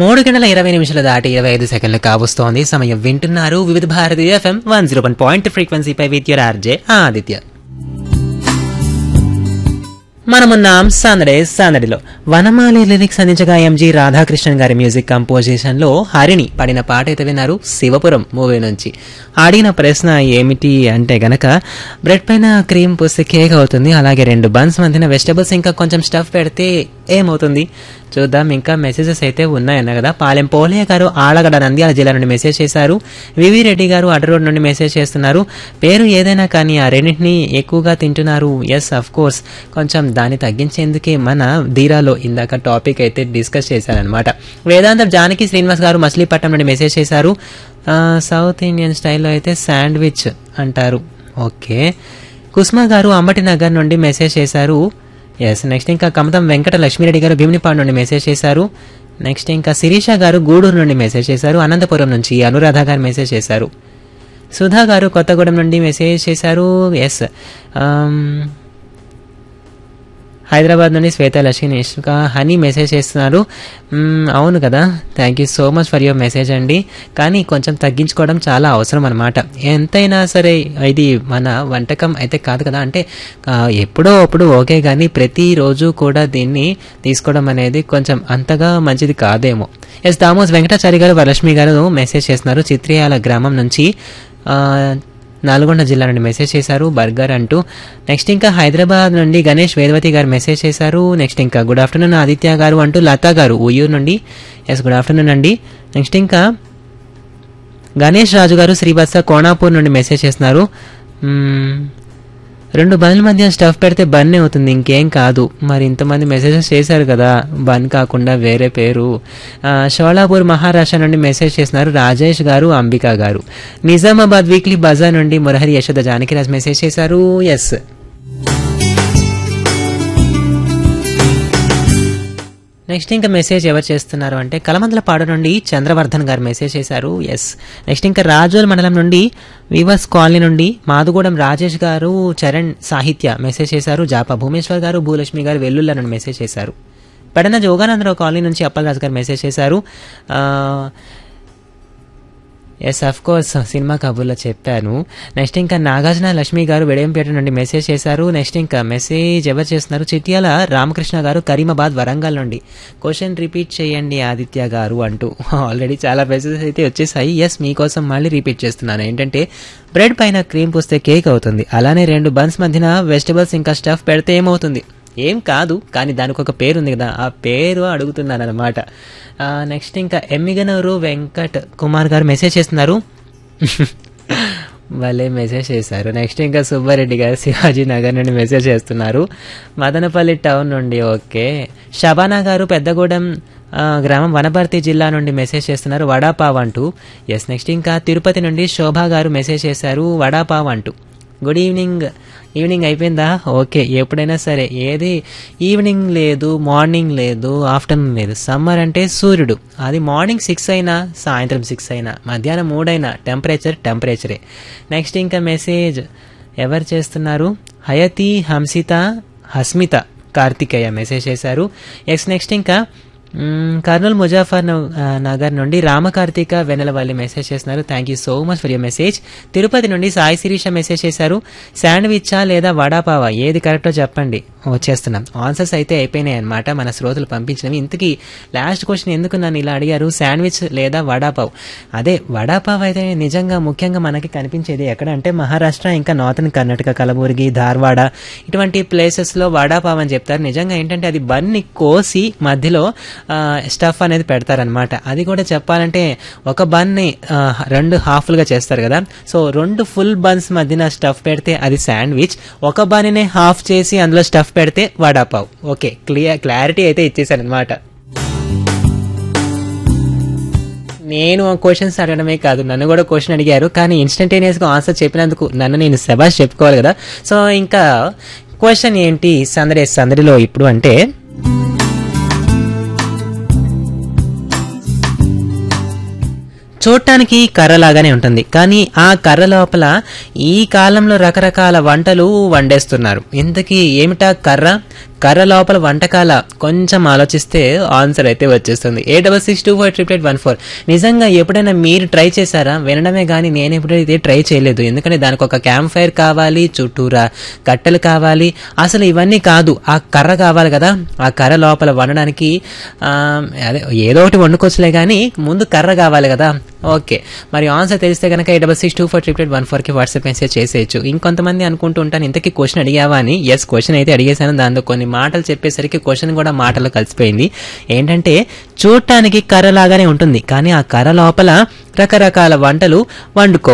మూడు గంటల ఇరవై నిమిషాలు దాటి ఇరవై ఐదు సెకండ్లు కావస్తోంది సమయం వింటున్నారు Vividh Bharati FM one zero one point ఫ్రీక్వెన్సీపై విత్ యువర్ ఆర్జే ఆదిత్య మనమున్నాం సందడే సందడిలో వనమాలి లిరిక్స్ అందించగా ఎంజి రాధాకృష్ణన్ గారి మ్యూజిక్ కంపోజిషన్ లో హరిణి పడిన పాట అయితే విన్నారు శివపురం మూవీ నుంచి అడిగిన ప్రశ్న ఏమిటి అంటే గనక బ్రెడ్ పైన క్రీమ్ పూస్తే కేక్ అవుతుంది అలాగే రెండు బన్స్ మధ్యన వెజిటబుల్స్ ఇంకా కొంచెం స్టఫ్ పెడితే ఏమవుతుంది చూద్దాం ఇంకా మెసేజెస్ అయితే ఉన్నాయన్న కదా పాలెం పోలయ్య గారు ఆలగడ నంద్యాల జిల్లా నుండి మెసేజ్ చేశారు వివి రెడ్డి గారు అడ్డ రోడ్ నుండి మెసేజ్ చేస్తున్నారు పేరు ఏదైనా కానీ ఆ రెండింటిని ఎక్కువగా తింటున్నారు ఎస్ అఫ్ కోర్స్ కొంచెం దాన్ని తగ్గించేందుకే మన ధీరాలో ఇందాక టాపిక్ అయితే డిస్కస్ చేశారనమాట వేదాంత జానకి శ్రీనివాస్ గారు మచిలీపట్నం నుండి మెసేజ్ చేశారు ఆ, సౌత్ ఇండియన్ స్టైల్లో అయితే శాండ్విచ్ అంటారు ఓకే కుస్మా గారు అంబటి నగర్ నుండి మెసేజ్ చేశారు ఎస్ నెక్స్ట్ ఇంకా కమతం వెంకట లక్ష్మీరెడ్డి గారు భీమినిపాడు నుండి మెసేజ్ చేశారు నెక్స్ట్ ఇంకా శిరీష గారు గూడూరు నుండి మెసేజ్ చేశారు అనంతపురం నుంచి అనురాధ గారు మెసేజ్ చేశారు సుధా గారు కొత్తగూడెం నుండి మెసేజ్ చేశారు ఎస్ హైదరాబాద్ నుండి శ్వేత లక్ష్మి ఇష్క హనీ మెసేజ్ చేస్తున్నారు మ్మ్, అవును కదా thank you so much for your message అండి కానీ కొంచెం తగ్గించుకోవడం చాలా అవసరం అనమాట ఎంతైనా సరే ఇది మన వంటకం అయితే కాదు కదా అంటే ఆ, ఎప్పుడో అప్పుడు ఓకే కానీ ప్రతిరోజు కూడా దీన్ని తీసుకోవడం అనేది కొంచెం అంతగా మంచిది కాదేమో ఎస్ దామోస్ వెంకటాచారి గారు వరలక్ష్మి గారు మెసేజ్ చేస్తున్నారు చిత్రియాల గ్రామం నుంచి ఆ, నల్గొండ జిల్లా నుండి మెసేజ్ చేశారు బర్గర్ అంటూ నెక్స్ట్ ఇంకా హైదరాబాద్ నుండి గణేష్ వేదవతి గారు మెసేజ్ చేశారు నెక్స్ట్ ఇంకా గుడ్ ఆఫ్టర్నూన్ ఆదిత్య గారు అంటూ లతా గారు ఉయ్యూరు నుండి ఎస్ గుడ్ ఆఫ్టర్నూన్ అండి నెక్స్ట్ ఇంకా గణేష్ రాజు గారు శ్రీవత్స కోణాపూర్ నుండి మెసేజ్ చేస్తున్నారు మ్మ్, రెండు బండ్ల మధ్య స్టఫ్ పెడితే బన్ అవుతుంది ఇంకేం కాదు మరి ఇంతమంది మెసేజెస్ చేశారు కదా బన్ కాకుండా వేరే పేరు ఆ, షోలాపూర్ మహారాష్ట్ర నుండి మెసేజ్ చేస్తున్నారు రాజేష్ గారు అంబికా గారు నిజామాబాద్ వీక్లీ బజార్ నుండి మురహరి యశోద జానకిరాజ్ మెసేజ్ చేశారు ఎస్ నెక్స్ట్ ఇంకా మెసేజ్ ఎవరు చేస్తున్నారు అంటే కలమందలపాడు నుండి చంద్రవర్ధన్ గారు మెసేజ్ చేశారు ఎస్ నెక్స్ట్ ఇంకా రాజోల్ మండలం నుండి వివస్ కాలనీ నుండి మాదుగూడెం రాజేష్ గారు చరణ్ సాహిత్య మెసేజ్ చేశారు జాపా భూమేశ్వర్ గారు భూలక్ష్మి గారు వెల్లుల్ల నుండి మెసేజ్ చేశారు పెడన జోగానందరావు కాలనీ నుంచి అప్పలరాజు గారు మెసేజ్ చేశారు ఆ, ఎస్ అఫ్ కోర్స్ సినిమా కబుర్లో చెప్పాను నెక్స్ట్ ఇంకా నాగార్జున లక్ష్మి గారు వెడయంపేట నుండి మెసేజ్ చేశారు నెక్స్ట్ ఇంకా మెసేజ్ ఎవరు చేస్తున్నారు చిట్యాల రామకృష్ణ గారు కరీమాబాద్ వరంగల్ నుండి క్వశ్చన్ రిపీట్ చేయండి ఆదిత్య గారు అంటూ ఆల్రెడీ చాలా మెసేజెస్ అయితే వచ్చేసాయి ఎస్ మీకోసం మళ్ళీ రిపీట్ చేస్తున్నాను ఏంటంటే బ్రెడ్ పైన క్రీమ్ పూస్తే కేక్ అవుతుంది అలానే రెండు బన్స్ మధ్యన వెజిటబుల్స్ ఇంకా స్టఫ్ పెడితే ఏమవుతుంది ఏం కాదు కానీ దానికి ఒక పేరు ఉంది కదా ఆ పేరు అడుగుతున్నాను అనమాట నెక్స్ట్ ఇంకా ఎమ్మిగనూరు వెంకట్ కుమార్ గారు మెసేజ్ చేస్తున్నారు భలే మెసేజ్ చేశారు నెక్స్ట్ ఇంకా సుబ్బారెడ్డి గారు శివాజీ నగర్ నుండి మెసేజ్ చేస్తున్నారు మదనపల్లి టౌన్ నుండి ఓకే షబానా గారు పెద్దగూడెం ఆ, గ్రామం వనపర్తి జిల్లా నుండి మెసేజ్ చేస్తున్నారు వడాపావ్ అంటూ ఎస్ నెక్స్ట్ ఇంకా తిరుపతి నుండి శోభా గారు మెసేజ్ చేశారు వడాపావ్ అంటూ గుడ్ ఈవినింగ్ ఈవినింగ్ అయిపోయిందా ఓకే ఎప్పుడైనా సరే ఏది ఈవినింగ్ లేదు మార్నింగ్ లేదు ఆఫ్టర్నూన్ లేదు సమ్మర్ అంటే సూర్యుడు అది మార్నింగ్ సిక్స్ అయినా సాయంత్రం సిక్స్ అయినా మధ్యాహ్నం మూడైనా టెంపరేచర్ టెంపరేచరే నెక్స్ట్ ఇంకా మెసేజ్ ఎవరు చేస్తున్నారు హయతి హంసిత హస్మిత కార్తికేయ మెసేజ్ చేశారు ఎక్స్ నెక్స్ట్ ఇంకా మ్మ్, కర్నూలు ముజాఫర్ న- ఆ, నగర్ నుండి రామకార్తిక వెనలవల్లి మెసేజ్ చేస్తున్నారు thank you so much for your message Tirupati నుండి సాయి శిరీష మెసేజ్ చేశారు శాండ్విచ్చా లేదా వడాపావా ఏది కరెక్టో చెప్పండి వచ్చేస్తున్నాం ఆన్సర్స్ అయితే అయిపోయినాయి అనమాట మన శ్రోతలు పంపించినవి ఇంతకీ లాస్ట్ క్వశ్చన్ ఎందుకు నన్ను ఇలా అడిగారు శాండ్విచ్ లేదా వడాపావ్ అదే వడాపావ్ అయితే నిజంగా ముఖ్యంగా మనకి కనిపించేది ఎక్కడ అంటే మహారాష్ట్ర ఇంకా నార్థన్ కర్ణాటక కలబుర్గి ధార్వాడ ఇటువంటి ప్లేసెస్లో వడాపావ్ అని చెప్తారు నిజంగా ఏంటంటే అది బన్ని కోసి మధ్యలో స్టఫ్ అనేది పెడతారనమాట అది కూడా చెప్పాలంటే ఒక బన్ని ఆ, రెండు హాఫ్లుగా చేస్తారు కదా సో రెండు ఫుల్ బన్స్ మధ్యన స్టఫ్ పెడితే అది శాండ్విచ్ ఒక బన్నే హాఫ్ చేసి అందులో స్టఫ్ పెడితే వడాపావ్ ఓకే క్లియర్ క్లారిటీ అయితే ఇచ్చేసాను అనమాట నేను క్వశ్చన్స్ అడగడమే కాదు నన్ను కూడా క్వశ్చన్ అడిగారు కానీ ఇన్స్టంటేనియస్గా ఆన్సర్ చెప్పినందుకు నన్ను నేను శబాష్ చెప్పుకోవాలి కదా సో ఇంకా క్వశ్చన్ ఏంటి సందడి సందడిలో ఇప్పుడు అంటే చూడటానికి కర్రలాగానే ఉంటుంది కానీ ఆ కర్ర లోపల ఈ కాలంలో రకరకాల వంటలు వండేస్తున్నారు ఇంతకీ ఏమిటా కర్ర కర్ర లోపల వంటకాల కొంచెం ఆలోచిస్తే ఆన్సర్ అయితే వచ్చేస్తుంది A double six two four triplet one four నిజంగా ఎప్పుడైనా మీరు ట్రై చేశారా వినడమే కానీ నేను ఎప్పుడైతే ట్రై చేయలేదు ఎందుకంటే దానికి ఒక క్యాంప్ ఫైర్ కావాలి చుట్టూరా కట్టెలు కావాలి అసలు ఇవన్నీ కాదు ఆ కర్ర కావాలి కదా ఆ కర్ర లోపల వండడానికి ఆ, అదే ఏదో ఒకటి వండుకోవచ్చులే కానీ ముందు కర్ర కావాలి కదా ఓకే మరి ఆన్సర్ తెలిస్తే కనుక A double six two four triplet one ఫోర్కి వాట్సాప్ మెసేజ్ చేసేయచ్చు ఇంకొంతమంది అనుకుంటూ ఉంటాను ఇంతకీ క్వశ్చన్ అడిగావా అని ఎస్ క్వశ్చన్ అయితే అడిగేశాను దాంతో కొన్ని మాటలు చెప్పేసరికి క్వశ్చన్ కూడా మాటలో కలిసిపోయింది ఏంటంటే చూడటానికి కర్ర లాగానే ఉంటుంది కానీ ఆ కర్ర లోపల రకరకాల వంటలు వండుకో